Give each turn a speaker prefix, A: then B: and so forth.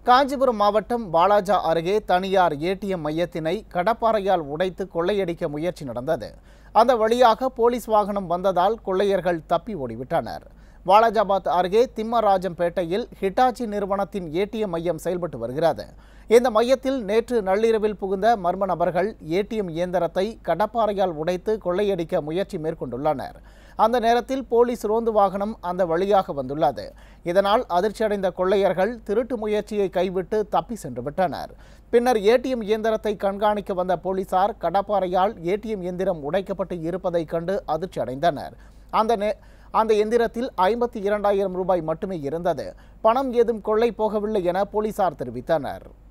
A: காஞ்சிபுரம் மாவட்டம் வாலாஜா அருகே தனியார் ஏடிஎம் மையத்தினை கடப்பாறையால் உடைத்து கொள்ளையடிக்க முயற்சி நடந்தது அந்த வழியாக போலீஸ் வாகனம் வந்ததால் கொள்ளையர்கள் தப்பி ஓடிவிட்டனர் வாலாஜாபாத் அருகே திம்மராஜம்பேட்டையில் ஹிட்டாச்சி நிறுவனத்தின் ஏடிஎம் மையம் செயல்பட்டு வருகிறது இந்த மையத்தில் நேற்று நள்ளிரவில் புகுந்த மர்ம நபர்கள் ஏடிஎம் இயந்திரத்தை கடப்பாறையால் உடைத்து கொள்ளையடிக்க முயற்சி மேற்கொண்டுள்ளனர் அந்த நேரத்தில் போலீஸ் ரோந்து வாகனம் அந்த வழியாக வந்துள்ளது இதனால் அதிர்ச்சியடைந்த கொள்ளையர்கள் திருட்டு முயற்சியை கைவிட்டு தப்பி சென்று விட்டனர் பின்னர் ஏடிஎம் இயந்திரத்தை கண்காணிக்க வந்த போலீசார் கடப்பாறையால் ஏடிஎம் இயந்திரம் உடைக்கப்பட்டு இருப்பதைக் கண்டு அதிர்ச்சி அடைந்தனர் அந்த நே அந்த எந்திரத்தில் ஐம்பத்தி இரண்டாயிரம் ரூபாய் மட்டுமே இருந்தது பணம் ஏதும் கொள்ளை போகவில்லை என போலீசார் தெரிவித்தனர்